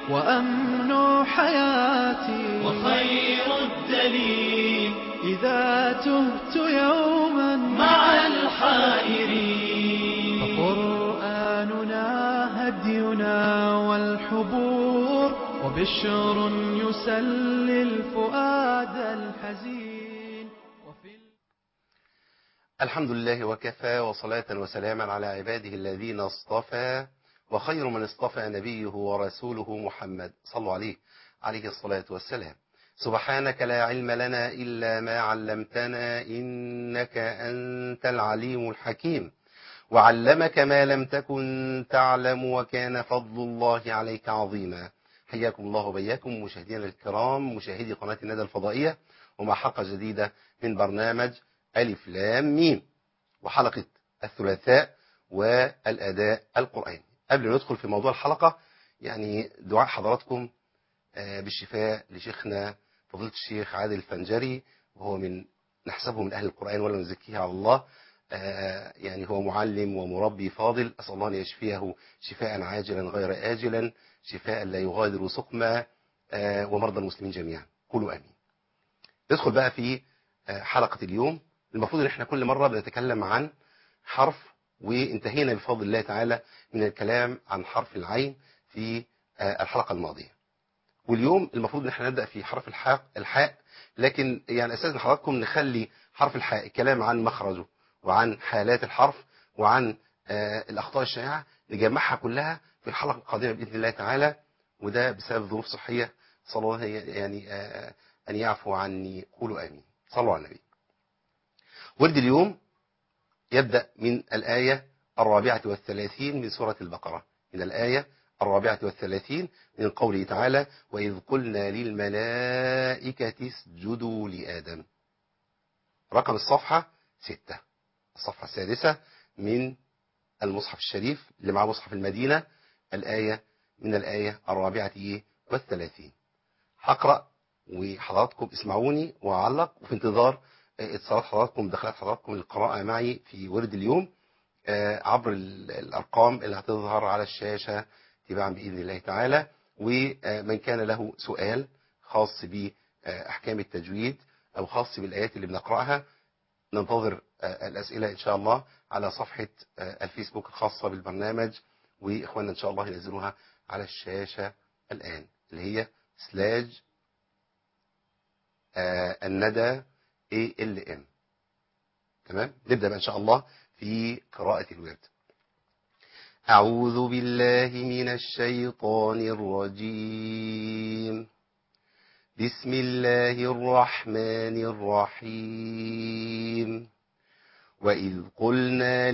وأمن حياتي وخير الدليل إذا تهت يوما مع الحائرين فقرآننا هدينا والحبور وبشر يسلي الفؤاد الحزين وفي الحمد لله وكفى وصلاة وسلاما على عباده الذين اصطفى وخير من اصطفى نبيه ورسوله محمد صلوا عليه عليه الصلاة والسلام سبحانك لا علم لنا إلا ما علمتنا إنك أنت العليم الحكيم وعلمك ما لم تكن تعلم وكان فضل الله عليك عظيما حياكم الله وبياكم مشاهدينا الكرام مشاهدي قناة الندى الفضائية ومع حلقة جديدة من برنامج ألف لام ميم وحلقة الثلاثاء والأداء القرآني قبل ما ندخل في موضوع الحلقة يعني دعاء حضراتكم آه، بالشفاء لشيخنا فضيلة الشيخ عادل الفنجري وهو من نحسبه من أهل القرآن ولا نزكيه على الله آه، يعني هو معلم ومربي فاضل أسأل الله أن يشفيه شفاء عاجلا غير آجلا شفاء لا يغادر سقما آه، ومرضى المسلمين جميعا قولوا آمين ندخل بقى في آه، حلقة اليوم المفروض ان احنا كل مرة بنتكلم عن حرف وانتهينا بفضل الله تعالى من الكلام عن حرف العين في آه، الحلقة الماضية واليوم المفروض ان احنا نبدأ في حرف الحاء الحاء لكن يعني اساسا حضراتكم نخلي حرف الحاء الكلام عن مخرجه وعن حالات الحرف وعن آه، الاخطاء الشائعة نجمعها كلها في الحلقة القادمة بإذن الله تعالى وده بسبب ظروف صحية صلى الله يعني آه، أن يعفو عني قولوا آمين صلوا على النبي ورد اليوم يبدأ من الآية الرابعة والثلاثين من سورة البقرة من الآية الرابعة والثلاثين من قوله تعالى وإذ قلنا للملائكة اسجدوا لآدم رقم الصفحة ستة الصفحة السادسة من المصحف الشريف اللي مع مصحف المدينة الآية من الآية الرابعة إيه؟ والثلاثين هقرأ وحضراتكم اسمعوني وأعلق وفي انتظار آه، اتصالات حضراتكم دخلات حضراتكم للقراءة معي في ورد اليوم آه، عبر ال- الأرقام اللي هتظهر على الشاشة تباعا بإذن الله تعالى ومن كان له سؤال خاص بأحكام التجويد أو خاص بالآيات اللي بنقرأها ننتظر آه، الأسئلة إن شاء الله على صفحة آه، الفيسبوك الخاصة بالبرنامج وإخواننا إن شاء الله ينزلوها على الشاشة الآن اللي هي سلاج آه، الندى ALM تمام نبدأ بقى إن شاء الله في قراءة الورد أعوذ بالله من الشيطان الرجيم بسم الله الرحمن الرحيم وإذ قلنا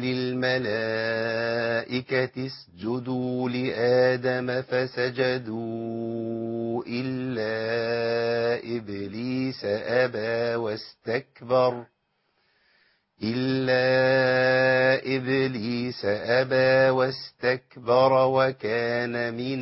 للملائكة اسجدوا لآدم فسجدوا إلا إبليس أبى واستكبر إلا إبليس أبى واستكبر وكان من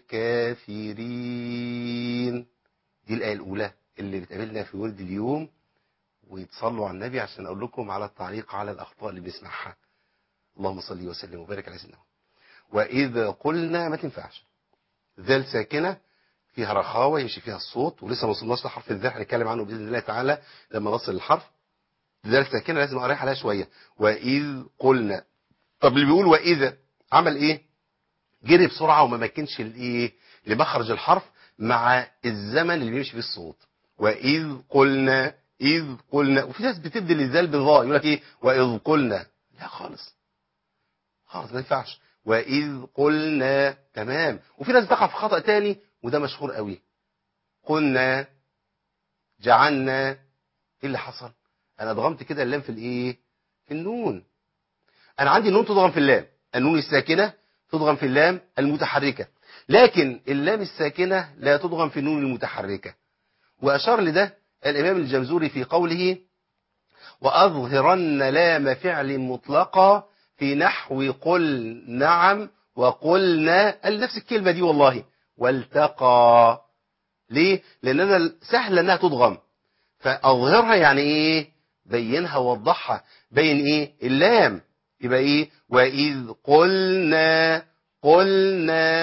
الكافرين دي الآية الأولى اللي بتقابلنا في ورد اليوم ويتصلوا على النبي عشان أقول لكم على التعليق على الأخطاء اللي بنسمعها اللهم صل وسلم وبارك على سيدنا وإذا قلنا ما تنفعش ذال ساكنة فيها رخاوة يمشي فيها الصوت ولسه ما وصلناش لحرف الذال هنتكلم عنه بإذن الله تعالى لما نصل للحرف ذال ساكنة لازم أريح عليها شوية وإذ قلنا طب اللي بيقول وإذا عمل إيه جري بسرعة وما مكنش الإيه لمخرج الحرف مع الزمن اللي بيمشي فيه الصوت وإذ قلنا إذ قلنا وفي ناس بتبدل الذال بالظاء يقول لك إيه وإذ قلنا لا خالص خالص ما ينفعش وإذ قلنا تمام وفي ناس تقع في خطأ تاني وده مشهور قوي قلنا جعلنا ايه اللي حصل انا ضغمت كده اللام في الايه في النون انا عندي النون تضغم في اللام النون الساكنة تضغم في اللام المتحركة لكن اللام الساكنة لا تضغم في النون المتحركة وأشار لده الإمام الجمزوري في قوله وأظهرن لام فعل مطلقة في نحو قل نعم وقلنا قال نفس الكلمة دي والله والتقى ليه؟ لأن أنا سهل أنها تضغم فأظهرها يعني إيه؟ بينها ووضحها بين إيه؟ اللام يبقى إيه؟ وإذ قلنا قلنا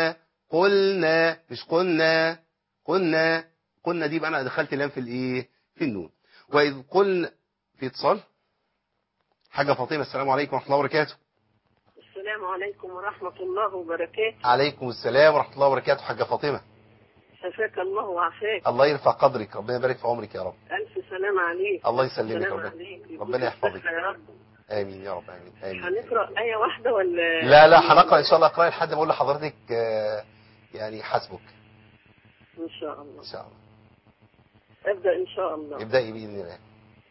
قلنا مش قلنا قلنا قلنا دي بقى انا دخلت لام في الايه في النون واذ قلنا في اتصال حاجه فاطمه السلام عليكم ورحمه الله وبركاته السلام عليكم ورحمة الله وبركاته عليكم السلام ورحمه الله وبركاته حاجه فاطمه شفاك الله وعافاك الله يرفع قدرك ربنا يبارك في عمرك يا رب ألف سلام عليك الله يسلمك سلام ربنا عليك ربنا يحفظك. يا رب امين يا رب امين امين هنقرأ آية واحدة ولا لا لا هنقرا ان شاء الله اقرا لحد ما اقول لحضرتك آه، يعني حسبك إن شاء الله ان شاء الله أبدأ إن شاء الله ابدأي باذن الله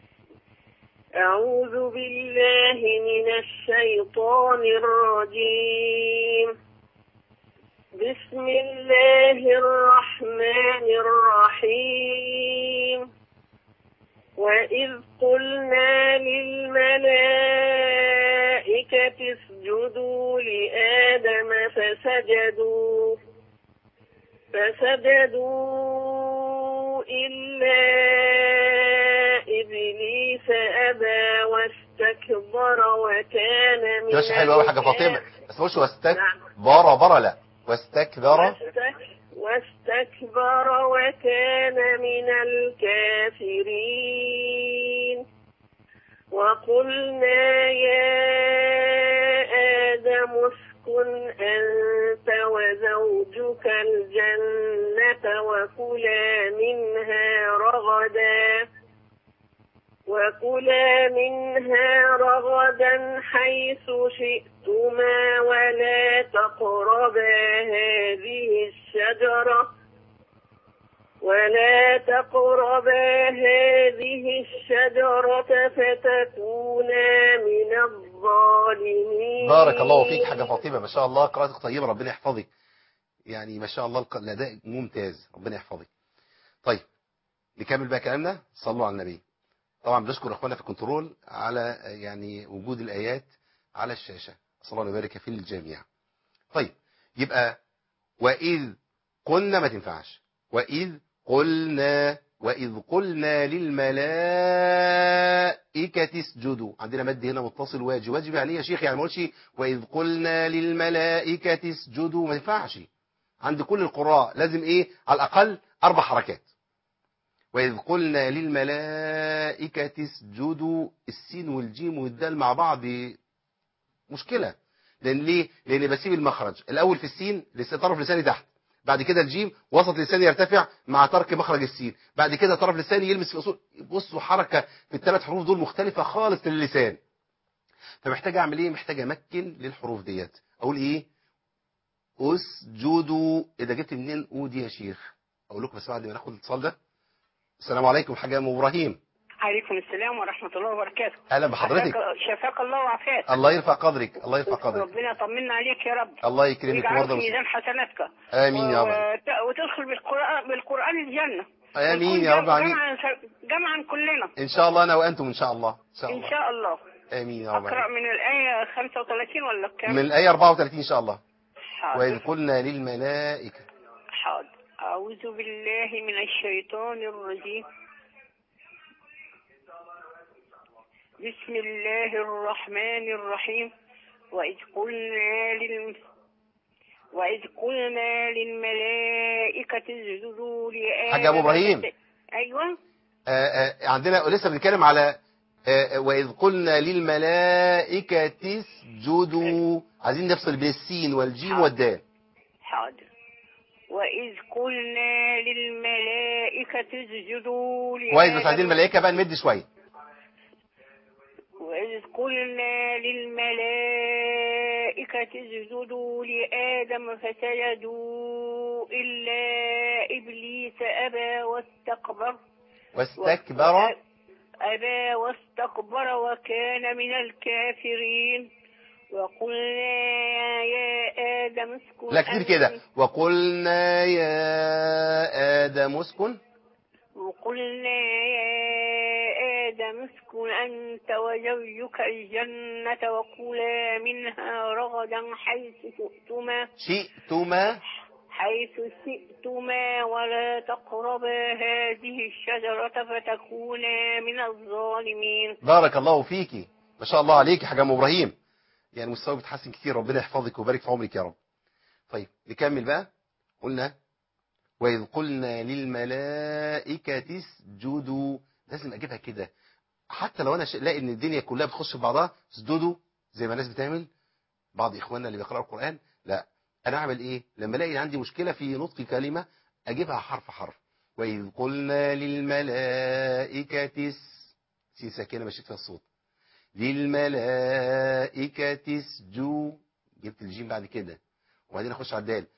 أعوذ بالله من الشيطان الرجيم بسم الله الرحمن الرحيم وإذ قلنا للملائكة اسجدوا لآدم فسجدوا فسجدوا إلا إبليس أبى واستكبر وكان من ماشي حلو قوي حاجه فاطمه الكافرين. بس مش واستكبر نعم. بر لا واستكبر واستك- واستكبر وكان من الكافرين وقلنا يا آدم اسكن أنت وزوجك الجنة وكلا منها رغدا وكلا منها رغدا حيث شئتما ولا تقربا هذه الشجرة ولا تقربا هذه الشجرة فتكونا من الظالمين بارك الله فيك حاجه فاطمه ما شاء الله قراءتك طيبه ربنا يحفظك يعني ما شاء الله الق- الاداء ممتاز ربنا يحفظك طيب نكمل بقى كلامنا صلوا على النبي طبعا بنشكر اخواننا في الكنترول على آه، يعني وجود الايات على الشاشه صلى الله وبارك في الجميع طيب يبقى واذ قلنا ما تنفعش واذ قلنا واذ قلنا للملائكه اسجدوا عندنا مد هنا متصل واجب واجب يعني ايه يا شيخ يعني ما اقولش واذ قلنا للملائكه اسجدوا ما ينفعش عند كل القراء لازم ايه على الاقل اربع حركات وإذ قلنا للملائكة اسجدوا السين والجيم والدال مع بعض مشكلة لأن ليه؟ لأن بسيب المخرج الأول في السين لس- طرف لساني تحت بعد كده الجيم وسط لساني يرتفع مع ترك مخرج السين بعد كده طرف لساني يلمس في أصول بصوا حركة في الثلاث حروف دول مختلفة خالص للسان فمحتاج أعمل إيه؟ محتاج أمكن للحروف ديت أقول إيه؟ اسجدوا إذا جبت منين أو دي يا شيخ أقول لكم بس بعد ما ناخد الاتصال ده السلام عليكم حاجة أم إبراهيم عليكم السلام ورحمة الله وبركاته أهلا بحضرتك شفاك, شفاك الله وعافاك الله يرفع قدرك الله يرفع قدرك ربنا يطمنا عليك يا رب الله يكرمك ويجعلك ومرضى في المسلمين ميزان حسناتك آمين يا رب وت- وتدخل بالقرآن بالقرآن الجنة آمين ونكون يا رب العالمين جمعا جمعا كلنا إن شاء الله أنا وأنتم إن شاء الله إن شاء إن الله شاء الله آمين يا رب أقرأ العالمين. من الآية 35 ولا كام؟ من الآية 34 إن شاء الله وإذ حاضر قلنا للملائكة حاضر أعوذ بالله من الشيطان الرجيم بسم الله الرحمن الرحيم وإذ قلنا للم وإذ قلنا للملائكة اسجدوا لآدم حاج أبو إبراهيم. فس- أيوه آه، آه، عندنا لسه بنتكلم على آه، آه، وإذ قلنا للملائكة اسجدوا عايزين نفصل بين السين والجيم حاضر. والدال حاضر وإذ قلنا للملائكة اسجدوا كويس بس عايزين لآدم الملائكة بقى نمد شوية وإذ قلنا للملائكة اسجدوا لآدم فسجدوا إلا إبليس أبى واستكبر واستكبر أبى واستكبر وكان من الكافرين وقلنا يا آدم اسكن لا كتير أنت- كده وقلنا يا آدم اسكن وقلنا يا آدم اسكن أنت وزوجك الجنة وكلا منها رغدا حيث شئتما شئتما حيث شئتما ولا تقربا هذه الشجرة فتكونا من الظالمين بارك الله فيكي ما شاء الله عليك يا حاج ام ابراهيم يعني مستوى بيتحسن كتير ربنا يحفظك ويبارك في عمرك يا رب طيب نكمل بقى قلنا وإذ قلنا للملائكة اسجدوا لازم أجيبها كده حتى لو أنا ش- لاقي إن الدنيا كلها بتخش في بعضها اسجدوا زي ما الناس بتعمل بعض إخواننا اللي بيقرأوا القرآن لا أنا أعمل إيه لما ألاقي عندي مشكلة في نطق كلمة أجيبها حرف حرف وإذ قلنا للملائكة اس- سين ساكنة مشيت فيها الصوت للملائكة اسجوا جبت الجيم بعد كده وبعدين اخش على الدال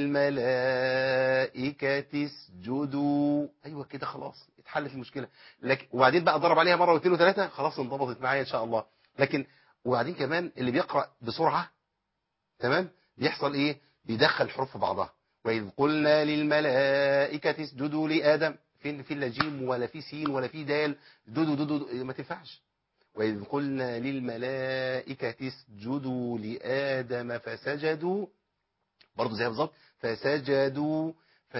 للملائكة اسجدوا ايوه كده خلاص اتحلت المشكلة لكن وبعدين بقى ضرب عليها مرة واثنين وثلاثة خلاص انضبطت معايا ان شاء الله لكن وبعدين كمان اللي بيقرأ بسرعة تمام بيحصل ايه بيدخل الحروف في بعضها وإذ قلنا للملائكة اسجدوا لآدم فين في لا جيم ولا في سين ولا في دال دودو دودو دودو ما تنفعش وإذ قلنا للملائكة اسجدوا لآدم فسجدوا برضه زي بالظبط فسجدوا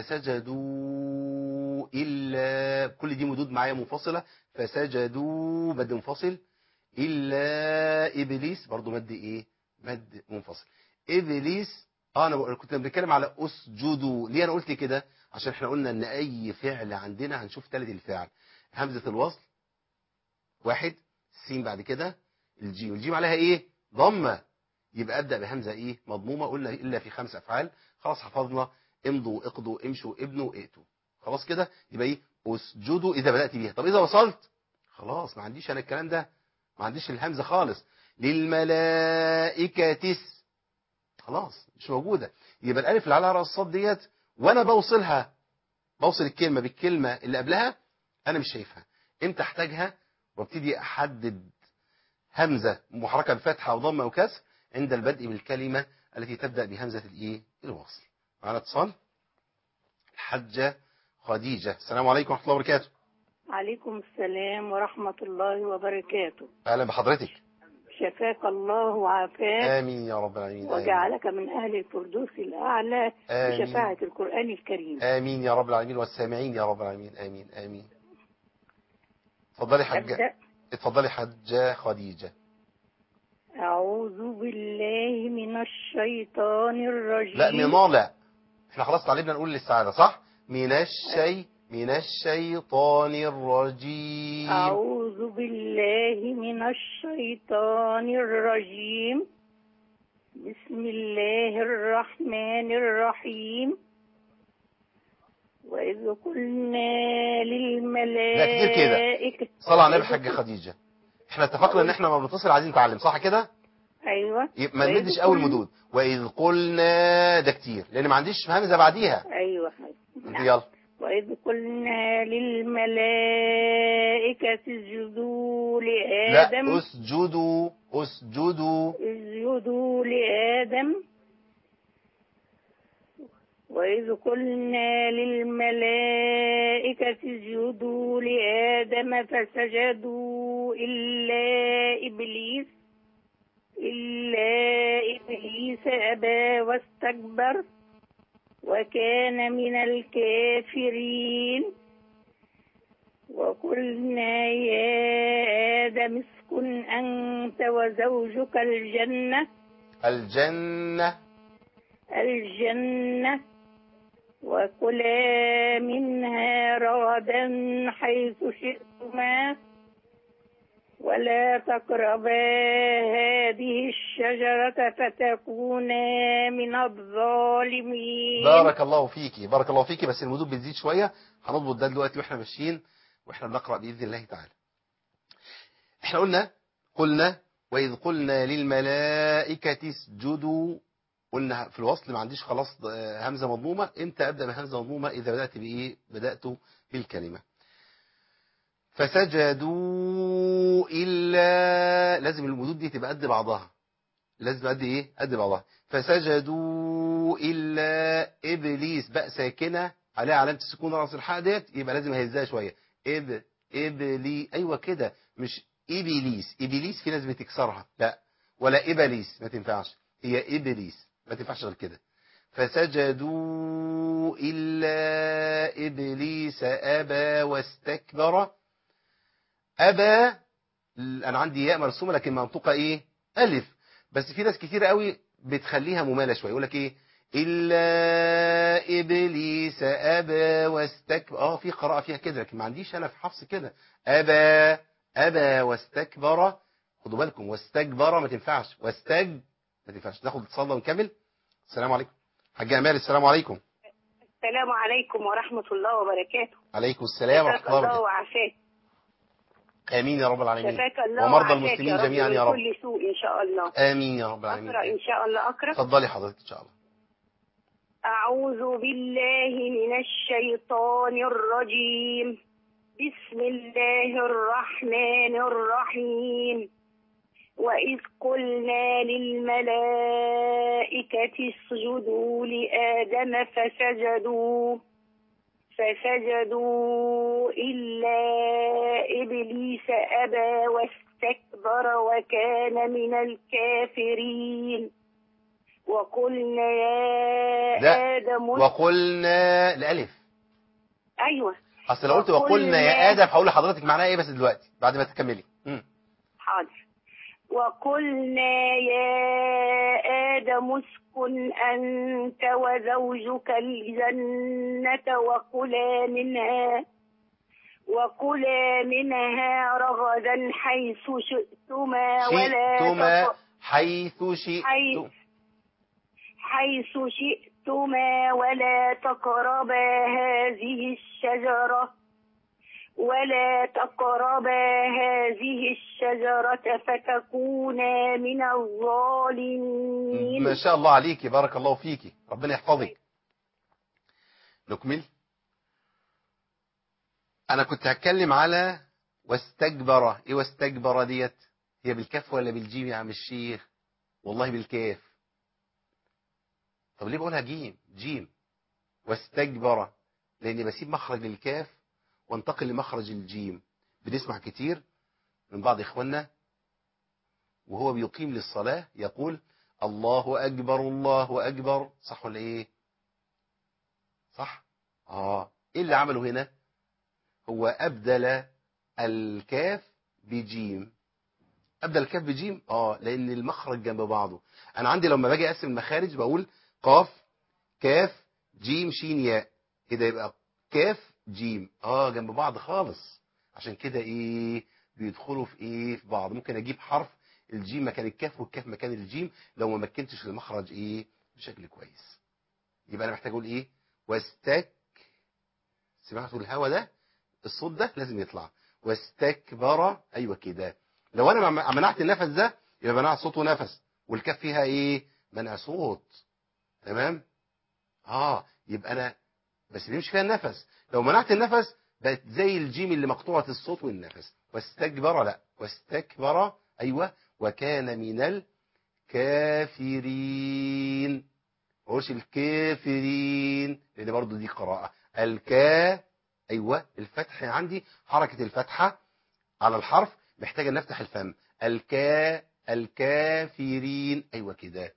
فسجدوا إلا كل دي مدود معايا منفصلة فسجدوا مد منفصل إلا إبليس برضه مد إيه مد منفصل إبليس اه انا بقول- كنت بنتكلم على اسجدوا ليه انا قلت كده عشان احنا قلنا ان اي فعل عندنا هنشوف ثالث الفعل همزة الوصل واحد سين بعد كده الجيم الجيم عليها ايه ضمة يبقى ابدأ بهمزة ايه مضمومة قلنا الا في خمس افعال خلاص حفظنا امضوا اقضوا امشوا ابنوا ائتوا خلاص كده يبقى ايه اسجدوا اذا بدأت بيها طب اذا وصلت خلاص ما عنديش انا الكلام ده ما عنديش الهمزة خالص للملائكة تس خلاص مش موجودة يبقى الالف اللي على راس الصاد ديت وانا بوصلها بوصل الكلمة بالكلمة اللي قبلها انا مش شايفها امتى احتاجها وابتدي احدد همزة محركة بفتحة وضمة وكسر عند البدء بالكلمة التي تبدأ بهمزة الايه الوصل معنا اتصال الحجة خديجة السلام عليكم ورحمة الله وبركاته عليكم السلام ورحمة الله وبركاته اهلا بحضرتك شفاك الله وعافاك امين يا رب العالمين آمين. وجعلك من أهل الفردوس الأعلى آمين. بشفاعة القرآن الكريم امين يا رب العالمين والسامعين يا رب العالمين امين امين اتفضلي حجة أبدأ اتفضلي حجة خديجة أعوذ بالله من الشيطان الرجيم لا منالة احنا خلاص تعلمنا نقول للسعادة صح من الشيء من الشيطان الرجيم أعوذ بالله من الشيطان الرجيم بسم الله الرحمن الرحيم وإذ قلنا للملائكة صلى على النبي حاجة خديجة احنا اتفقنا ان احنا ما بنتصل عايزين نتعلم صح كده أيوة يبقى ما وإذ نمدش اول قلنا- مدود واذ قلنا ده كتير لان ما عنديش همزة بعديها أيوة نعم. يلا وإذ قلنا للملائكة اسجدوا لا لآدم اسجدوا اسجدوا اسجدوا لآدم وإذ قلنا للملائكة اسجدوا لآدم فسجدوا إلا إبليس إلا إبليس أبى واستكبر وكان من الكافرين وقلنا يا آدم اسكن أنت وزوجك الجنة الجنة الجنة وكلا منها رغدا حيث شئتما ولا تقربا هذه الشجرة فتكونا من الظالمين بارك الله فيكي بارك الله فيكي بس المدود بتزيد شوية هنضبط ده دلوقتي واحنا ماشيين واحنا بنقرأ بإذن الله تعالى احنا قلنا قلنا وإذ قلنا للملائكة اسجدوا قلنا في الوصل ما عنديش خلاص آه، همزة مضمومة امتى أبدأ بهمزة مضمومة إذا بدأت بإيه بدأت بالكلمة فسجدوا إلا لازم المدود دي تبقى قد بعضها لازم قد ايه قد بعضها فسجدوا الا ابليس بقى ساكنه عليها علامه السكون راس الحاء ديت يبقى لازم اهزها شويه اب ابلي ايوه كده مش ابليس ابليس في ناس بتكسرها لا ولا ابليس ما تنفعش هي ابليس ما تنفعش غير كده فسجدوا الا ابليس ابى واستكبر ابى انا عندي ياء مرسومه لكن منطوقه ايه الف بس في ناس كتير قوي بتخليها ممالة شوية يقول لك ايه إلا إبليس أبى واستكبر اه في قراءة فيها كده لكن ما عنديش أنا في حفص كده أبى أبى واستكبر خدوا بالكم واستكبر ما تنفعش واستج ما تنفعش ناخد اتصال ونكمل السلام عليكم حاج أمال السلام عليكم السلام عليكم ورحمة الله وبركاته عليكم السلام ورحمة شفاك الله الله وبركاته وعافاك آمين يا رب العالمين شفاك الله ومرضى وعافاك المسلمين رب جميعا يا من رب كل سوء إن شاء الله آمين يا رب العالمين أقرأ إن شاء الله أقرأ اتفضلي حضرتك إن شاء الله أعوذ بالله من الشيطان الرجيم بسم الله الرحمن الرحيم وإذ قلنا للملائكة اسجدوا لآدم فسجدوا فسجدوا إلا إبليس أبى واستكبر وكان من الكافرين وقلنا يا لا، آدم وقلنا الألف أيوة أصل لو قلت وقلنا يا آدم هقول لحضرتك معناها إيه بس دلوقتي بعد ما تكملي مم. حاضر وقلنا يا آدم اسكن أنت وزوجك الجنة وكلا منها وكلا منها رغدا حيث شئتما ولا شئتما تق- حيث شئتم حيث- حيث شئتما ولا تقربا هذه الشجرة ولا تقربا هذه الشجرة فتكونا من الظالمين ما شاء الله عليكي بارك الله فيكي ربنا يحفظك نكمل انا كنت هتكلم على واستكبر ايه واستكبر ديت هي بالكاف ولا بالجيم يا عم الشيخ والله بالكاف طب ليه بقولها جيم جيم واستكبر لاني بسيب مخرج الكاف وانتقل لمخرج الجيم بنسمع كتير من بعض اخواننا وهو بيقيم للصلاة يقول الله أكبر الله أكبر صح ولا إيه صح آه إيه اللي عمله هنا هو أبدل الكاف بجيم أبدل الكاف بجيم آه لأن المخرج جنب بعضه أنا عندي لما باجي أقسم المخارج بقول قاف كاف جيم شين ياء كده يبقى كاف جيم آه جنب بعض خالص عشان كده إيه بيدخلوا في إيه في بعض ممكن أجيب حرف الجيم مكان الكاف والكاف مكان الجيم لو ما مكنتش المخرج ايه بشكل كويس يبقى انا محتاج اقول ايه واستك سمعتوا الهوا ده الصوت ده لازم يطلع واستكبر ايوه كده لو انا مع- منعت النفس ده يبقى منعت صوت ونفس والكاف فيها ايه منع صوت تمام اه يبقى انا بس بيمشي فيها النفس لو منعت النفس بقت زي الجيم اللي مقطوعه الصوت والنفس واستكبر لا واستكبر ايوه وكان من الكافرين ما اقولش الكافرين لان برضو دي قراءة الكا ايوه الفتح عندي حركة الفتحة على الحرف محتاجة نفتح الفم الكا الكافرين ايوه كده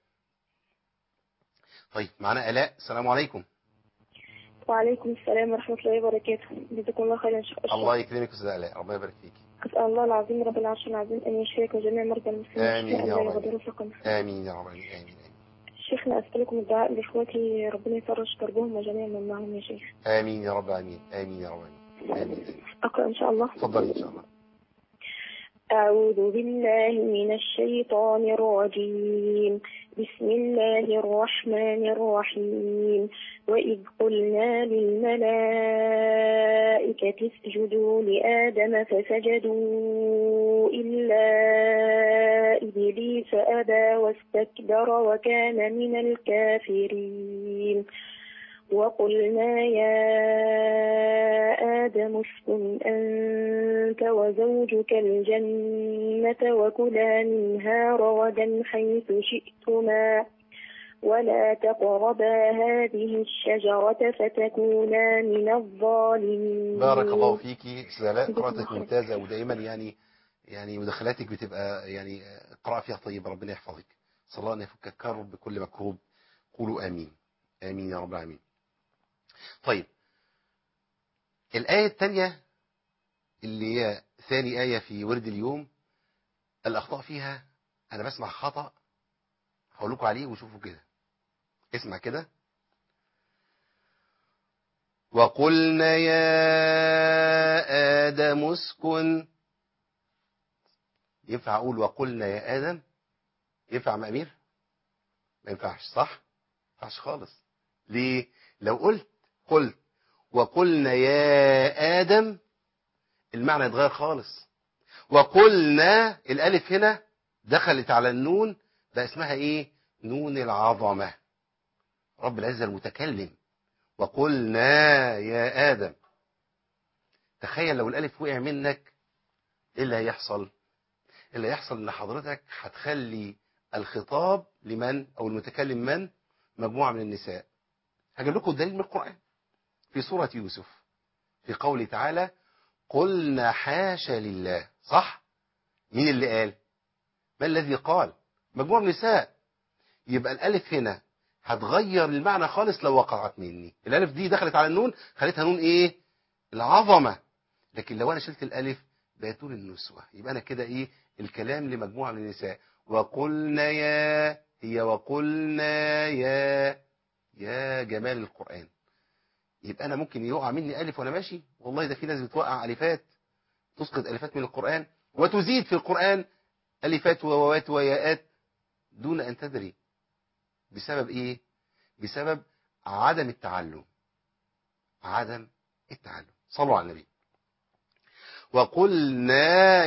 طيب معانا الاء السلام عليكم وعليكم السلام ورحمة الله وبركاته جزاكم الله خيرا شيخ أشرف. الله يكرمك استاذ الاء ربنا يبارك فيك أسأل الله العظيم رب العرش العظيم أن يشفيك وجميع مرضى المسلمين آمين شفاء يا لا رب. يغادر سقما امين يا رب العالمين امين امين شيخنا أسألكم الدعاء لإخواتي ربنا يفرج كربهم وجميع من معهم يا شيخ امين يا رب العالمين امين يا رب العالمين امين آمين. أقرأ إن شاء الله اتفضلي ان شاء الله أعوذ بالله من الشيطان الرجيم بسم الله الرحمن الرحيم وإذ قلنا للملائكة اسجدوا لآدم فسجدوا إلا إبليس أبى واستكبر وكان من الكافرين وقلنا يا آدم اسكن أنت وزوجك الجنة وكلا منها رغدا حيث شئتما ولا تقربا هذه الشجرة فتكونا من الظالمين بارك الله فيكي استاذ الاء جزاك الله قراءتك خير. ممتازه ودائما يعني يعني مداخلاتك بتبقى يعني قراءة فيها طيبة ربنا يحفظك صلى الله أن يفك الكرب بكل مكروب قولوا آمين آمين يا رب العالمين طيب الآية الثانية اللي هي ثاني آية في ورد اليوم الأخطاء فيها أنا بسمع خطأ هقول لكم عليه وشوفوا كده اسمع كده وقلنا يا آدم اسكن ينفع أقول وقلنا يا آدم ينفع مع أمير ما ينفعش صح ما ينفعش خالص ليه لو قلت قلت وقلنا يا آدم المعنى يتغير خالص وقلنا الألف هنا دخلت على النون بقى اسمها ايه نون العظمة رب العزة المتكلم وقلنا يا آدم تخيل لو الألف وقع منك ايه اللي هيحصل اللي هيحصل ان حضرتك هتخلي الخطاب لمن او المتكلم من مجموعة من النساء هجيب لكم دليل من القرآن في سورة يوسف في قوله تعالى قلنا حاشا لله صح مين اللي قال ما الذي قال مجموعة من النساء يبقى الألف هنا هتغير المعنى خالص لو وقعت مني الألف دي دخلت على النون خليتها نون إيه العظمة لكن لو أنا شلت الألف بقت نون النسوة يبقى أنا كده إيه الكلام لمجموعة من النساء وقلنا يا هي وقلنا يا يا جمال القرآن يبقى أنا ممكن يقع مني ألف وأنا ماشي والله ده في ناس بتوقع ألفات تسقط ألفات من القرآن وتزيد في القرآن ألفات وواوات وياءات دون أن تدري بسبب إيه؟ بسبب عدم التعلم عدم التعلم صلوا على النبي وقلنا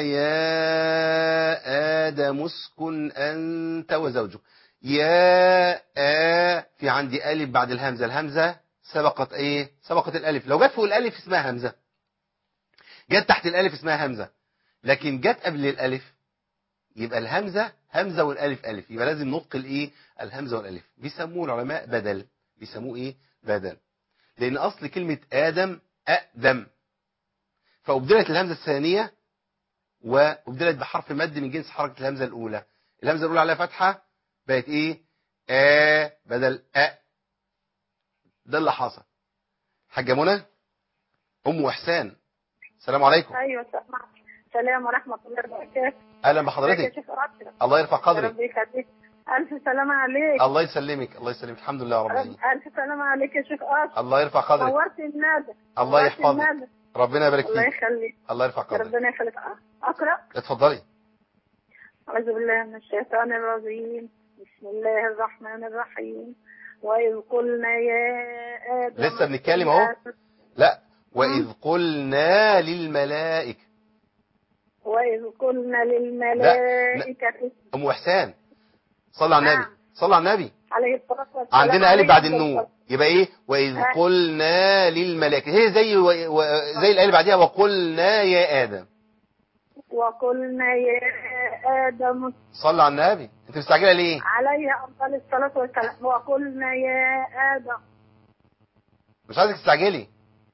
يا آدم اسكن أنت وزوجك يا آ في عندي ألف بعد الهمزة الهمزة سبقت إيه سبقت الألف لو جت فوق الألف اسمها همزة جت تحت الألف اسمها همزة لكن جت قبل الألف يبقى الهمزة همزة والألف ألف يبقى لازم نطق الإيه الهمزة والألف بيسموه العلماء بدل بيسموه إيه بدل لأن أصل كلمة آدم أقدم فأبدلت الهمزة الثانية وأبدلت بحرف مد من جنس حركة الهمزة الأولى الهمزة الأولى عليها فتحة بقت إيه آ بدل أ ده اللي حصل حاجة منى أم إحسان السلام عليكم ايوه سمعت سلام ورحمه الله وبركاته أهلا ازيك يا بحضرتك شيخ أشرف؟ الله يرفع قدرك ربي يخليك الف سلامه عليك الله يسلمك الله يسلمك الحمد لله رب رب العالمين الف سلامه عليك يا شيخ اشرف الله يرفع قدرك نورت النادى الله نورت يحفظك الندى. ربنا يبارك الله فيك يخليك الله يرفع قدرك ربنا يخليك اقرا اتفضلي أعوذ بالله من الشيطان الرجيم بسم الله الرحمن الرحيم وإذ قلنا يا آدم لسه بنتكلم أهو. لا وإذ قلنا للملائكة وإذ قلنا للملائكة أم إحسان صلى على النبي نعم. صلى على النبي عليه الصلاة والسلام عندنا عليه ألف بعد الصلاة النون والسلام. يبقى إيه وإذ آه. قلنا للملائكة هي زي و... و... زي الآية اللي بعديها وقلنا يا آدم وقلنا يا آدم صلى على النبي أنت مستعجلة ليه عليه أفضل الصلاة والسلام وقلنا يا آدم مش عايزك تستعجلي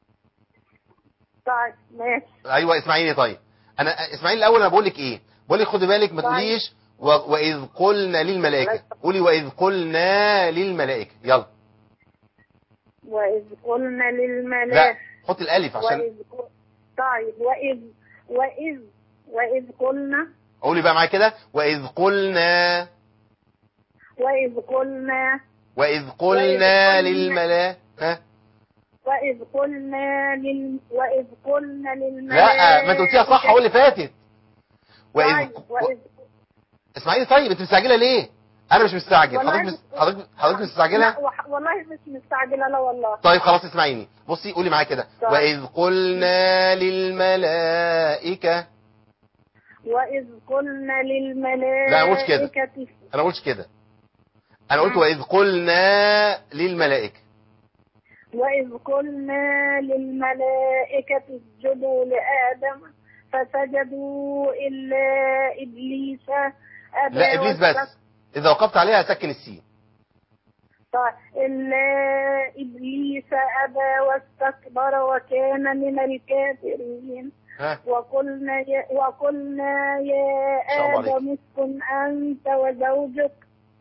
طيب ماشي ايوه اسمعيني طيب انا اسمعيني الاول انا بقول لك ايه بقول لك خدي بالك ما طيب. تقوليش و... واذ قلنا للملائكه قولي واذ قلنا للملائكه يلا وإذ قلنا لا للملائكة حط الالف عشان وإذ ق- طيب وإذ وإذ وإذ قلنا قولي بقى معايا كده واذ قلنا وإذ قلنا واذ قلنا قلنا- للملائكه ها وإذ قلنا لل وإذ قلنا لا للملائكة ما انت قلتيها صح هو اللي فاتت واذ طيب وإذ اسمعيني طيب انت مستعجله ليه انا مش مستعجل والله حضرتك مس... مش- حضرتك حضرتك مستعجله لا وح- والله مش مستعجلة لا والله طيب خلاص اسمعيني بصي قولي معايا كده طيب. واذ قلنا للملائكه وإذ قلنا للملائكة لا، ما قلتش كده. انا ما قلتش كده انا قلت واذ قلنا للملائكه وإذ قلنا للملائكة اسجدوا لآدم فسجدوا إلا إبليس أبى لا ابليس بس واستكبر. اذا وقفت عليها سكن السين طيب إلا إبليس أبى واستكبر وكان من الكافرين ها وقلنا يا وقلنا يا شاء الله آدم اسكن أنت وزوجك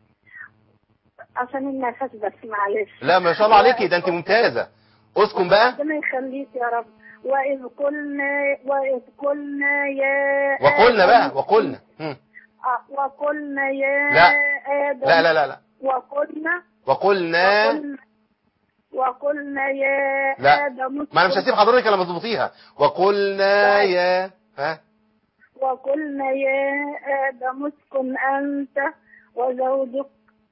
عشان النفس بس معلش لا ما شاء الله عليكي ده انت ممتازه اسكن بقى ربنا يخليك يا رب وإذ قلنا وإذ قلنا يا وقلنا آدم بقى وقلنا هم. آه، وقلنا يا لا. آدم لا لا لا لا وقلنا وقلنا وقلنا, وقلنا يا لا. آدم ما انا مش اسكن- هسيب حضرتك لما تضبطيها وقلنا طيب. يا ها وقلنا يا آدم اسكن أنت وزوجك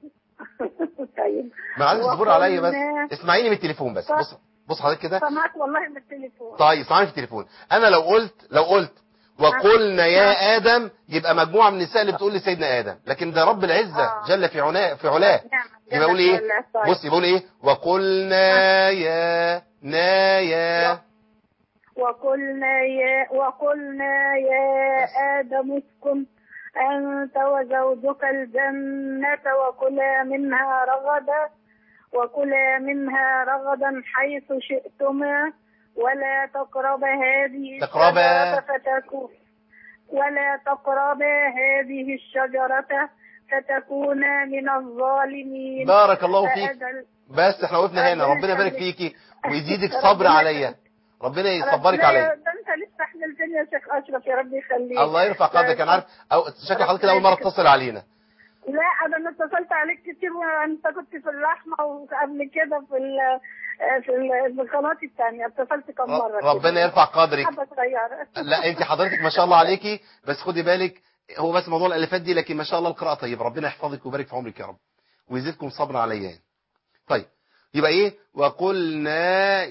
طيب ما عايز تصبر عليا بس وقلنا- اسمعيني من التليفون بس بص بص حضرتك كده سمعت والله من التليفون طيب اسمعيني في التليفون انا لو قلت لو قلت وقلنا يا ادم يبقى مجموعه من النساء اللي بتقول لسيدنا ادم لكن ده رب العزه آه. جل في عناه في علاه نعم يبقى بقول ايه جل في علاه. بص بقول ايه وقلنا يا نا يا وقلنا يا وقلنا يا آدم اسكن أنت وزوجك الجنة وكلا منها رغدا وكلا منها رغدا حيث شئتما ولا تقربا هذه تقربا. الشجرة فتكون ولا تقربا هذه الشجرة فتكونا من الظالمين بارك الله فيك فأزل- بس احنا وقفنا هنا ربنا ربنا يبارك يخليك. فيكي ويزيدك ربنا صبر عليا ربنا يصبرك ربنا- عليا ده انت لسه حملتني يا شيخ اشرف يا رب يخليك الله يرفع قدرك انا عارف او شكل حضرتك كده اول مره تتصل علينا لا انا أنا اتصلت عليك كتير وانت كنت في الرحمه وقبل كده في ال في ال- في القناه الثانيه اتصلت كم مره كده. ربنا يرفع قدرك حبه صغيره لا انت حضرتك ما شاء الله عليكي بس خدي بالك هو بس موضوع الالفات دي لكن ما شاء الله القراءه طيب ربنا يحفظك ويبارك في عمرك يا رب ويزيدكم صبر عليا يعني. طيب يبقى ايه وقلنا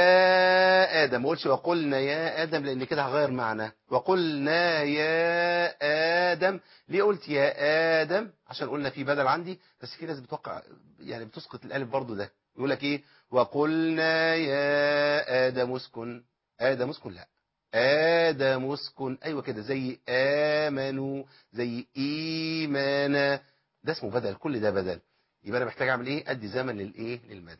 يا ادم ما قلتش وقلنا يا ادم لان كده هغير معنى وقلنا يا ادم ليه قلت يا ادم عشان قلنا في بدل عندي بس في ناس بتوقع يعني بتسقط الالف برضو ده يقول لك ايه وقلنا يا ادم اسكن ادم اسكن لا آدم اسكن أيوة كده زي آمنوا زي إيمانا ده اسمه بدل كل ده بدل يبقى أنا محتاج أعمل إيه أدي زمن للإيه للمدى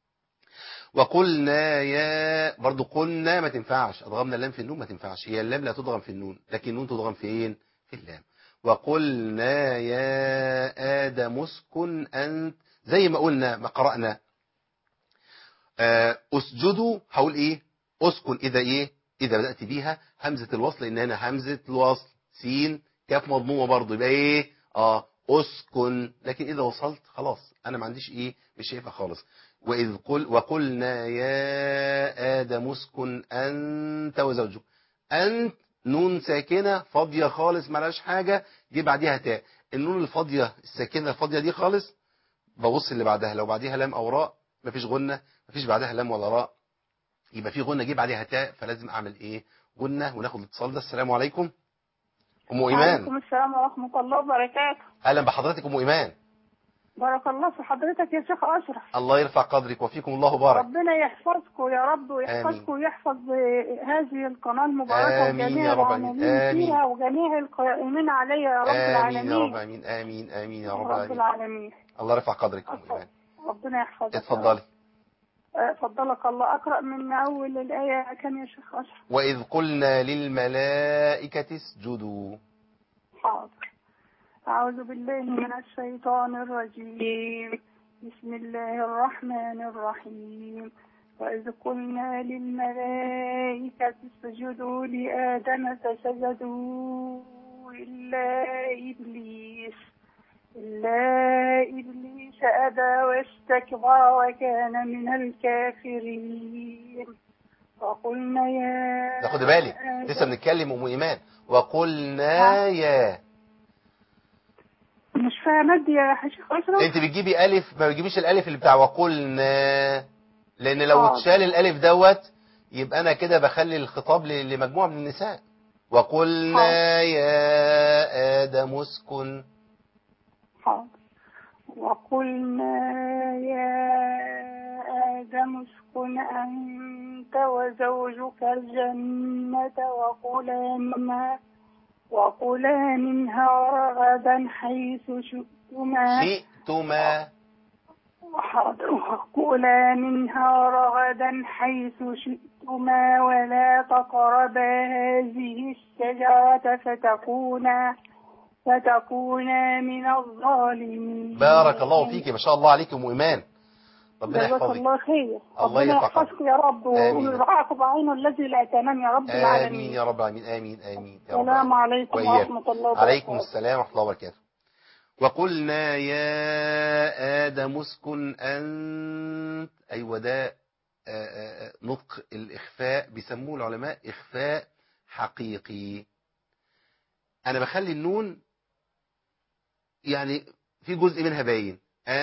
وقلنا يا برضو قلنا ما تنفعش أضغمنا اللام في النون ما تنفعش هي اللام لا تضغم في النون لكن النون تضغم فين في اللام وقلنا يا آدم اسكن أنت زي ما قلنا ما قرأنا آه، اسجدوا هقول ايه اسكن اذا ايه اذا بدأت بيها همزة الوصل لان هنا همزة الوصل سين كاف مضمومة برضو يبقى ايه اه اسكن لكن اذا وصلت خلاص انا ما عنديش ايه مش شايفها خالص واذ قل وقلنا يا ادم اسكن انت وزوجك انت نون ساكنة فاضية خالص ملهاش حاجة جه بعديها تاء النون الفاضية الساكنة الفاضية دي خالص ببص اللي بعدها لو بعديها لام او راء مفيش غنة مفيش بعدها لام ولا راء يبقى في غنة جه بعديها تاء فلازم اعمل ايه غنة وناخد الاتصال ده السلام عليكم ام ايمان وعليكم السلام ورحمه الله وبركاته اهلا بحضرتك ام ايمان بارك الله في حضرتك يا شيخ اشرف الله يرفع قدرك وفيكم الله بارك ربنا يحفظكم يا رب ويحفظكم ويحفظ هذه القناة المباركة آمين وجميع يا رب العالمين. العاملين آمين. فيها وجميع القائمين عليها يا رب امين يا رب العالمين امين امين امين يا رب رب العالمين العالمين الله يرفع قدرك ام ايمان ربنا يحفظك يا رب. اتفضلي آه، فضلك الله أقرأ من أول الآية كم يا شيخ أشرف واذ قلنا للملائكة اسجدوا حاضر أعوذ بالله من الشيطان الرجيم بسم الله الرحمن الرحيم وإذ قلنا للملائكة اسجدوا لآدم فسجدوا إلا إبليس إلا إبليس أبى واستكبر وكان من الكافرين وقلنا يا ده خد بالك آدم- لسه بنتكلم ام ايمان وقلنا يا مش فاهمة دي يا شيخ أشرف انت بتجيبي الف ما بتجيبيش الالف اللي بتاع وقلنا لان لو حاضر. اتشال الالف دوت يبقى انا كده بخلي الخطاب ل- لمجموعه من النساء وقلنا حاضر. يا ادم اسكن حاضر وقلنا يا آدم اسكن أنت وزوجك الجنة وكلا منها وكلا منها رغدا حيث شئتما شئتما حاضر وكلا منها رغدا حيث شئتما ولا تقربا هذه الشجرة فتكونا فتكونا من الظالمين بارك الله فيك ما شاء الله عليك ام ايمان ربنا جزاك يحفظك الله خير الله ربنا يرفع يحفظك يا رب آمين. ويرعاك بعينه الذي لا تنام يا رب امين العالمين يا رب العالمين امين امين يا رب السلام عليكم وإياك. ورحمة الله وبركاته عليكم السلام ورحمه الله وبركاته وقلنا يا آدم اسكن أنت أيوة ده آه، آه، آه، نطق الإخفاء بيسموه العلماء إخفاء حقيقي أنا بخلي النون يعني في جزء منها باين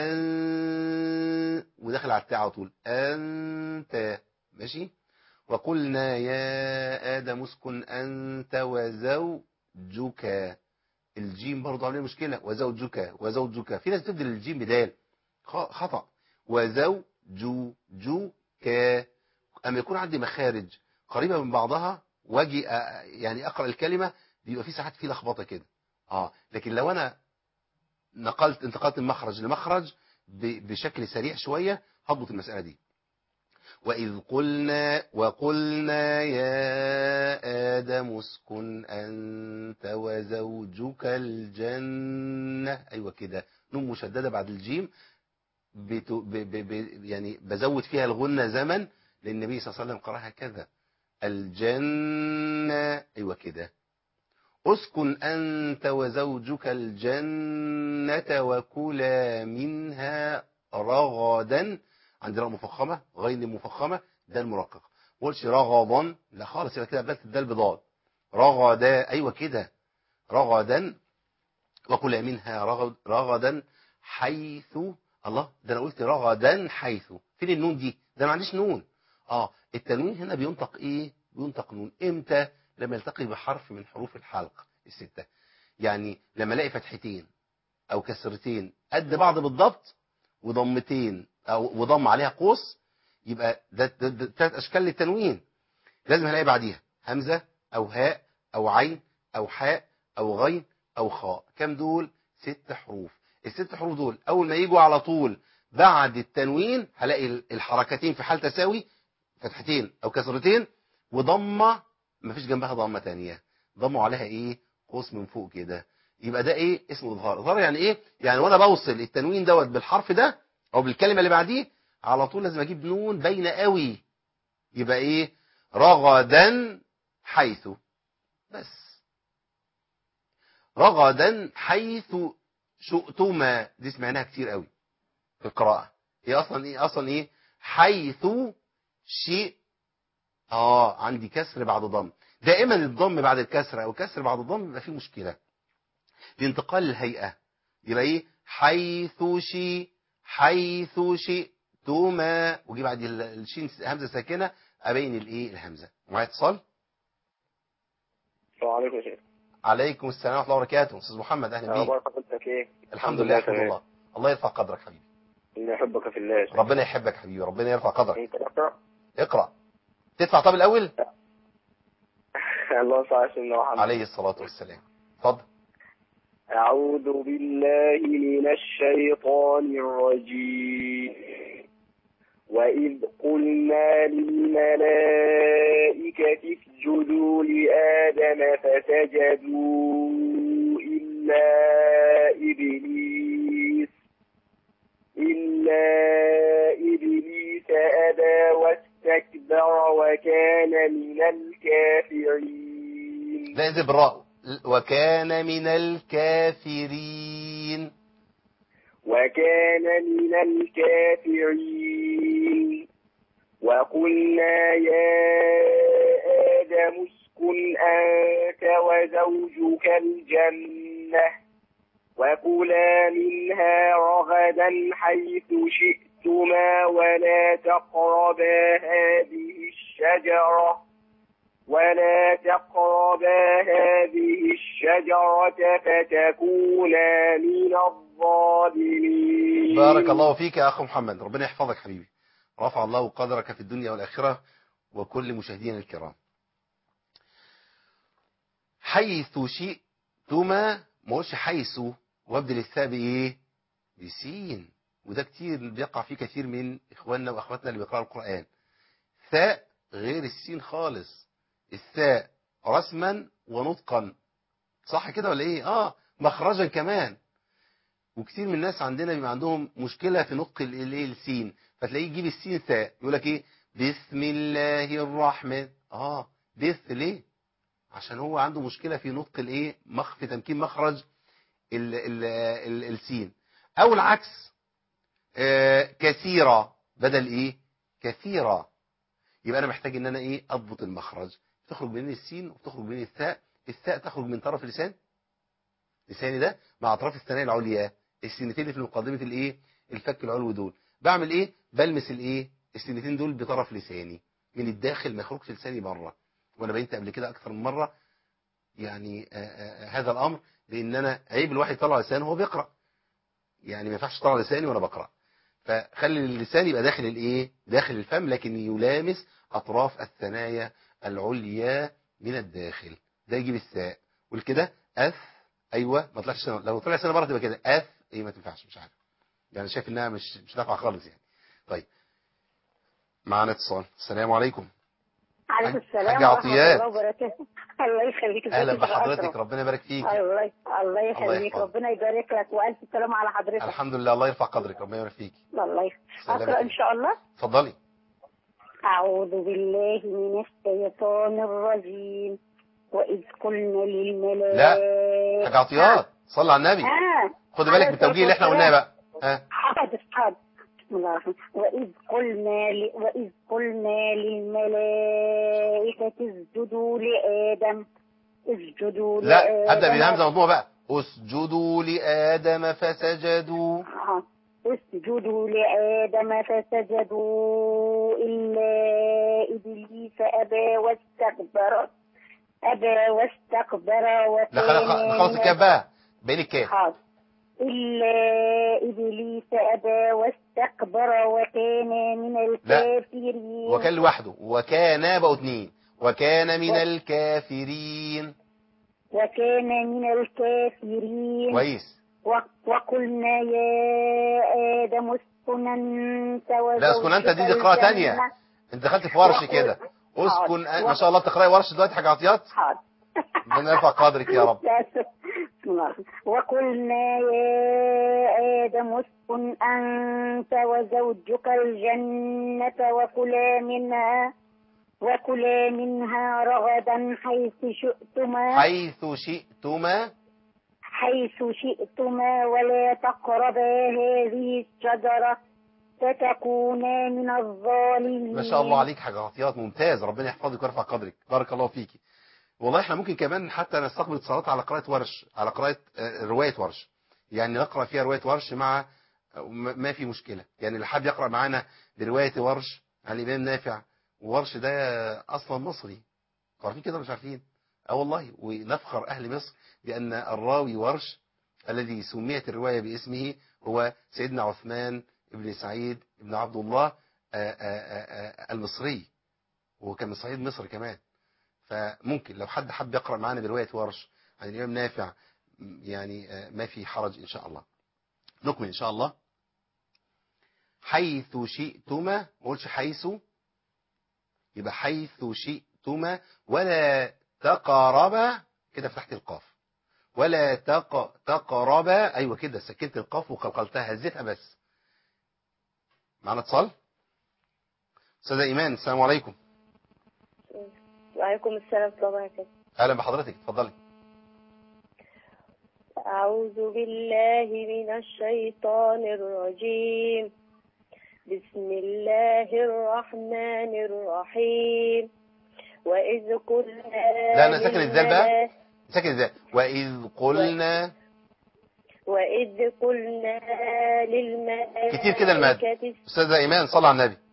أن وداخل على التاء على طول أنت ماشي وقلنا يا آدم اسكن أنت وزوجك الجيم برضه عاملين مشكلة وزوجك وزوجك في ناس تبدل الجيم بدال خ- خطأ وزوجك أما يكون عندي مخارج قريبة من بعضها واجي أ- يعني أقرأ الكلمة بيبقى في ساعات في لخبطة كده اه لكن لو أنا نقلت انتقلت من مخرج لمخرج ب- بشكل سريع شوية هضبط المسألة دي وإذ قلنا وقلنا يا آدم اسكن أنت وزوجك الجنة أيوة كده نون مشددة بعد الجيم بت... ب... ب... ب... يعني بزود فيها الغنة زمن لأن النبي صلى الله عليه وسلم قراها كذا الجنة أيوة كده اسكن أنت وزوجك الجنة وكلا منها رغدا عندي راء مفخمة غين مفخمة ده المرقق ما قلتش رغضا لا خالص يبقى كده بدلت الدال بضاد رغدا أيوة كده رغدا وكلا منها رغد رغدا حيث الله ده انا قلت رغدا حيث فين النون دي ده انا ما عنديش نون اه التنوين هنا بينطق ايه بينطق نون امتى لما يلتقي بحرف من حروف الحلق الستة يعني لما الاقي فتحتين او كسرتين قد بعض بالضبط وضمتين او وضم عليها قوس يبقى ده ده- ده ثلاث اشكال للتنوين لازم هلاقي بعديها همزة او هاء او عين او حاء او غين او خاء كم دول ست حروف الست حروف دول اول ما يجوا على طول بعد التنوين هلاقي الحركتين في حال تساوي فتحتين او كسرتين وضمه مفيش جنبها ضمه تانية ضموا عليها ايه قوس من فوق كده يبقى ده ايه اسمه اظهار اظهار يعني ايه يعني وانا بوصل التنوين دوت بالحرف ده او بالكلمه اللي بعديه على طول لازم اجيب نون باينه قوي يبقى ايه رغدا حيث بس رغدا حيث شئتما دي سمعناها كتير قوي في القراءة هي أصلا إيه أصلا إيه حيث شيء آه عندي كسر بعد ضم دائما الضم بعد الكسر أو الكسر بعد الضم بيبقى فيه مشكلة لانتقال الهيئة يبقى إيه حيث شيء حيث شئتما وجي بعد ال- الشين همزة ساكنة أبين الإيه الهمزة معايا اتصال السلام عليكم يا شيخ عليكم السلام ورحمة الله وبركاته أستاذ محمد أهلا بيك اخبار حضرتك ايه الحمد لله الحمد تمام. لله الله يرفع قدرك حبيبي اني احبك في الله يا شيخ. ربنا يحبك حبيبي ربنا يرفع قدرك انت اقرا اقرأ تدفع طب الأول الله صل على سيدنا محمد عليه الصلاة والسلام اتفضل أعوذ بالله من الشيطان الرجيم وإذ قلنا للملائكة اسجدوا لآدم فسجدوا إلا إبليس إلا إبليس أبى واستكبر وكان من الكافرين لا يزيد بالراء وكان من الكافرين وكان من الكافرين وقلنا يا آدم اسكن أنت وزوجك الجنة وكلا منها رغدا حيث شئتما ولا تقربا هذه الشجرة ولا تقربا هذه الشجرة فتكونا من الظالمين بارك الله فيك يا أخ محمد ربنا يحفظك حبيبي رفع الله قدرك في الدنيا والآخرة وكل مشاهدينا الكرام حيث شئتما ما قلش حيث وابدل الثاء بايه بسين وده كتير بيقع فيه كثير من اخواننا واخواتنا اللي بيقرأوا القرآن ثاء غير السين خالص الثاء رسما ونطقا صح كده ولا ايه اه مخرجا كمان وكتير من الناس عندنا بيبقى عندهم مشكلة في نطق ال- الايه السين فتلاقيه يجيب السين ثاء يقول لك ايه بسم الله الرحمن اه بث ليه عشان هو عنده مشكلة في نطق الايه مخ في تمكين مخرج ال ال ال السين او العكس آه، كثيرة بدل ايه كثيرة يبقى انا محتاج ان انا ايه اضبط المخرج تخرج من السين وتخرج من الثاء الثاء تخرج من طرف اللسان لساني ده مع اطراف الثنايا العليا السنتين اللي في مقدمه الايه الفك العلوي دول بعمل ايه بلمس الايه السنتين دول بطرف لساني من الداخل ما يخرجش لساني بره وانا بينت قبل كده اكثر من مره يعني آآ آآ هذا الامر لان انا عيب الواحد يطلع لسانه وهو بيقرا يعني ما ينفعش اطلع لساني وانا بقرا فخلي اللسان يبقى داخل الايه داخل الفم لكن يلامس اطراف الثنايا العليا من الداخل ده يجيب الساء والكده اث ايوه ما طلعش سنة. لو طلع سنه بره تبقى كده اث ايه ما تنفعش مش عارف يعني شايف انها مش مش نافعه خالص يعني طيب معانا اتصال السلام عليكم عليكم السلام حاجة ورحمة عطيات. الله وبركاته الله يخليك ازيك اهلا يا شيخ بحضرتك أشرف؟ ربنا يبارك فيك الله الله يخليك يحفظك. ربنا يبارك لك والف سلام على حضرتك الحمد لله الله يرفع قدرك ربنا يبارك فيك الله يخليك سلامتك. اقرا ان شاء الله اتفضلي أعوذ بالله من الشيطان الرجيم وإذ قلنا للملائكة حاجه عطيات صلي على النبي آه خدي بالك عليه من التوجيه اللي احنا قلناه بقى ها حاضر حاضر بسم الله الرحمن الرحيم. وإذ قلنا ل... وإذ قلنا للملائكة اسجدوا لآدم اسجدوا لا لآدم ابدا بالهمزه مضمومه بقى اسجدوا لادم فسجدوا آه. اسجدوا لآدم فسجدوا إلا إبليس أبى واستكبر أبى واستكبر لا وكان خلاص نخلص من الكاف بقى بين الكاف حاضر إلا إبليس أبى واستكبر وكان من الكافرين وكان لوحده وكان بقوا اتنين وكان من الكافرين وكان من الكافرين كويس و- وقلنا يا آدم اسكن أنت وزوجك لا اسكن انت دي, دي قراءه تانية الجنة. انت دخلت في ورش كده اسكن أ- ما شاء الله بتقراي ورش دلوقتي حاجه عطيات حاضر ربنا يرفع قدرك يا رب لا، بسم الله الرحمن الرحيم. وقلنا يا آدم اسكن أنت وزوجك الجنة وكلا منها وكلا منها رغدا حيث شئتما حيث شئتما حيث شئتما ولا تقربا هذه الشجرة فتكونا من الظالمين ما شاء الله عليك حاجه عطيات ممتاز ربنا يحفظك ويرفع قدرك بارك الله فيكي والله احنا ممكن كمان حتى نستقبل اتصالات على قراءه ورش على قراءه آه، روايه ورش يعني نقرا فيها روايه ورش مع ما ما في مشكله يعني اللي حابب يقرا معانا بروايه ورش عن الامام نافع وورش ده اصلا مصري عارفين كده ولا مش عارفين اه والله ونفخر اهل مصر بان الراوي ورش الذي سميت الروايه باسمه هو سيدنا عثمان بن سعيد بن عبد الله آه، آه، آه، آه، المصري وهو كان من صعيد مصر كمان فممكن لو حد حب يقرأ معانا برواية ورش عن الإمام نافع م- يعني آه، ما في حرج إن شاء الله نكمل إن شاء الله حيث شئتما ما قلتش حيث يبقى حيث شئتما ولا تقربا كده فتحت القاف ولا تق... تقربا أيوة كده سكنت القاف وقلقلتها هزيتها بس معنا اتصال أستاذة إيمان السلام عليكم وعليكم السلام ورحمة الله وبركاته أهلا بحضرتك اتفضلي أعوذ بالله من الشيطان الرجيم بسم الله الرحمن الرحيم وإذ قلنا لا، أنا ساكن الذال بقى. للملائكة- ساكن ازاي وإذ قلنا وإذ قلنا للملائكة كتير كده المد. أستاذة إيمان صلى على النبي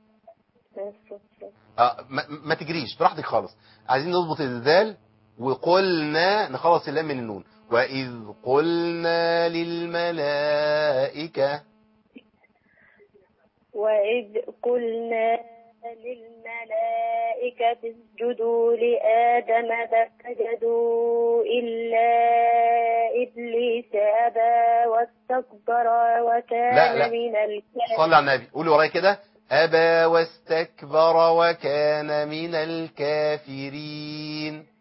آه ما, ما تجريش براحتك خالص عايزين نظبط الذال وقلنا نخلص اللام من النون وإذ قلنا للملائكة وإذ قلنا للملائكة اسجدوا لآدم فسجدوا إلا إبليس أبى واستكبر وكان لا، لا. من الكافرين صلى على النبي قولي ورايا كده أبى واستكبر وكان من الكافرين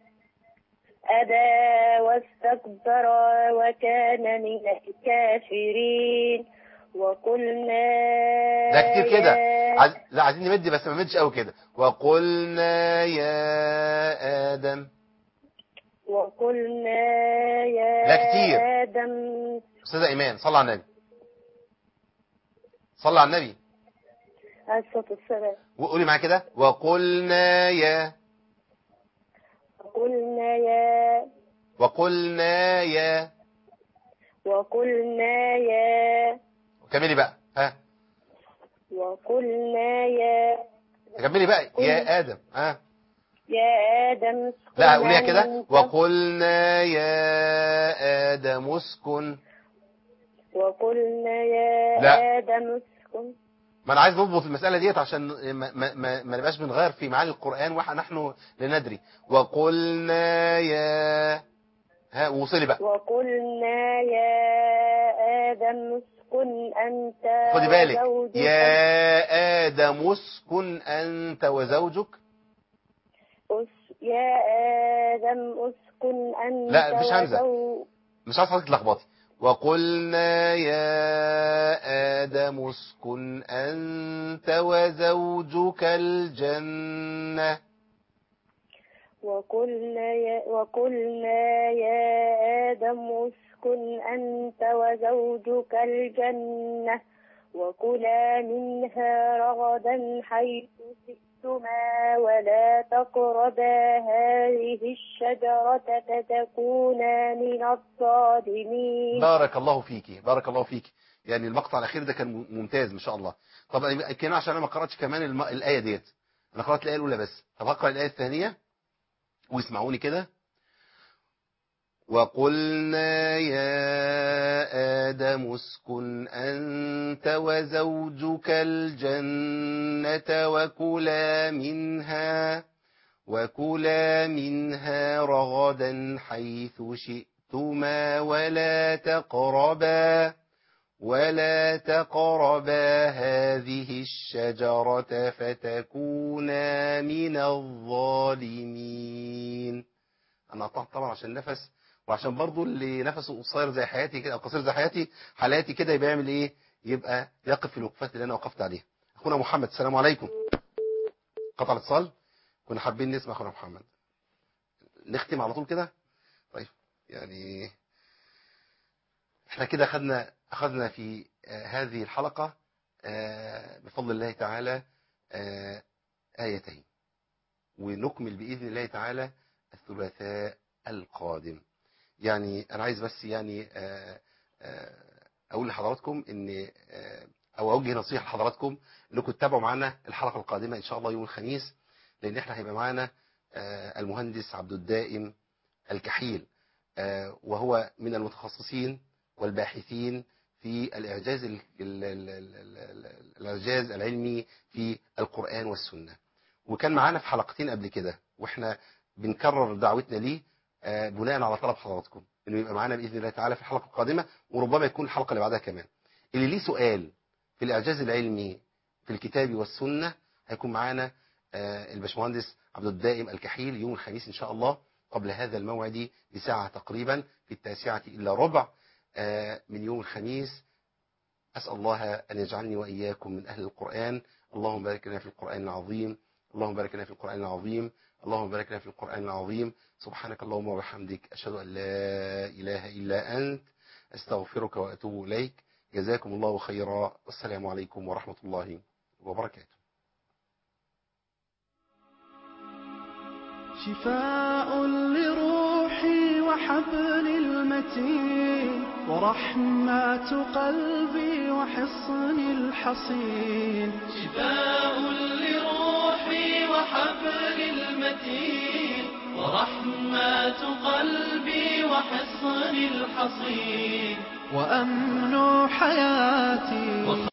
أبى واستكبر وكان من الكافرين وقلنا ده كتير كده يا عايز... لا عايزين نمد بس ما نمدش قوي كده وقلنا يا آدم وقلنا يا لا كتير. آدم أستاذة إيمان صلى على النبي صلى على النبي عليه الصلاة والسلام وقولي معايا كده وقلنا يا وقلنا يا وقلنا يا وقلنا يا كملي بقى ها وقلنا يا كملي بقى يا آدم ها يا آدم اسكن لا قوليها كده أنت- وقلنا يا آدم اسكن وقلنا يا لا. آدم اسكن ما انا عايز نضبط المسألة ديت عشان ما, ما, ما, ما نبقاش بنغير في معاني القرآن ونحن لا ندري وقلنا يا ها وصلي بقى وقلنا يا آدم اسكن أنت خدي بالك وزوجك يا آدم اسكن أنت وزوجك أس- يا آدم اسكن أنت لا، مفيش همزة. وزو- مش عايز حضرتك تلخبطي وقلنا يا آدم اسكن أنت وزوجك الجنة وقلنا يا وقلنا يا آدم اسكن أنت وزوجك الجنة وكلا منها رغدا حيث شئتما ولا تقربا هذه الشجرة فتكونا من الظالمين بارك الله فيكي بارك الله فيكي يعني المقطع الأخير ده كان ممتاز ما شاء الله طب كان عشان أنا ما قرأتش كمان الم... الآية ديت أنا قرأت الآية الأولى بس طب هقرأ الآية الثانية واسمعوني كده وقلنا يا آدم اسكن أنت وزوجك الجنة وكلا منها وكلا منها رغدا حيث شئتما ولا تقربا ولا تقربا هذه الشجرة فتكونا من الظالمين أنا قطعت طبعا عشان نفس وعشان برضو اللي نفسه قصير زي حياتي كده أو قصير زي حياتي حالاتي كده يبقى يعمل إيه يبقى يقف في الوقفات اللي أنا وقفت عليها أخونا محمد السلام عليكم قطع الاتصال كنا حابين نسمع أخونا محمد نختم على طول كده طيب يعني احنا كده أخذنا أخذنا في آه هذه الحلقة آه بفضل الله تعالى آه آيتين ونكمل بإذن الله تعالى الثلاثاء القادم يعني أنا عايز بس يعني أقول لحضراتكم إن أو أوجه نصيحة لحضراتكم إنكم تتابعوا معنا الحلقة القادمة إن شاء الله يوم الخميس لأن إحنا هيبقى معنا المهندس عبد الدائم الكحيل وهو من المتخصصين والباحثين في الإعجاز الإعجاز العلمي في القرآن والسنة وكان معانا في حلقتين قبل كده وإحنا بنكرر دعوتنا ليه بناء على طلب حضراتكم انه يبقى معانا باذن الله تعالى في الحلقه القادمه وربما يكون الحلقه اللي بعدها كمان اللي ليه سؤال في الاعجاز العلمي في الكتاب والسنه هيكون معانا الباشمهندس عبد الدائم الكحيل يوم الخميس ان شاء الله قبل هذا الموعد بساعه تقريبا في التاسعه الا ربع من يوم الخميس اسال الله ان يجعلني واياكم من اهل القران اللهم بارك لنا في القران العظيم اللهم بارك لنا في القران العظيم اللهم بارك لنا في القرآن العظيم سبحانك اللهم وبحمدك أشهد أن لا إله إلا أنت أستغفرك وأتوب إليك جزاكم الله خيرا والسلام عليكم ورحمة الله وبركاته شفاء لروحي وحبل المتين ورحمة قلبي وحصن الحصين شفاء لروحي وحبل المتين ورحمة قلبي وحصن الحصين وأمن حياتي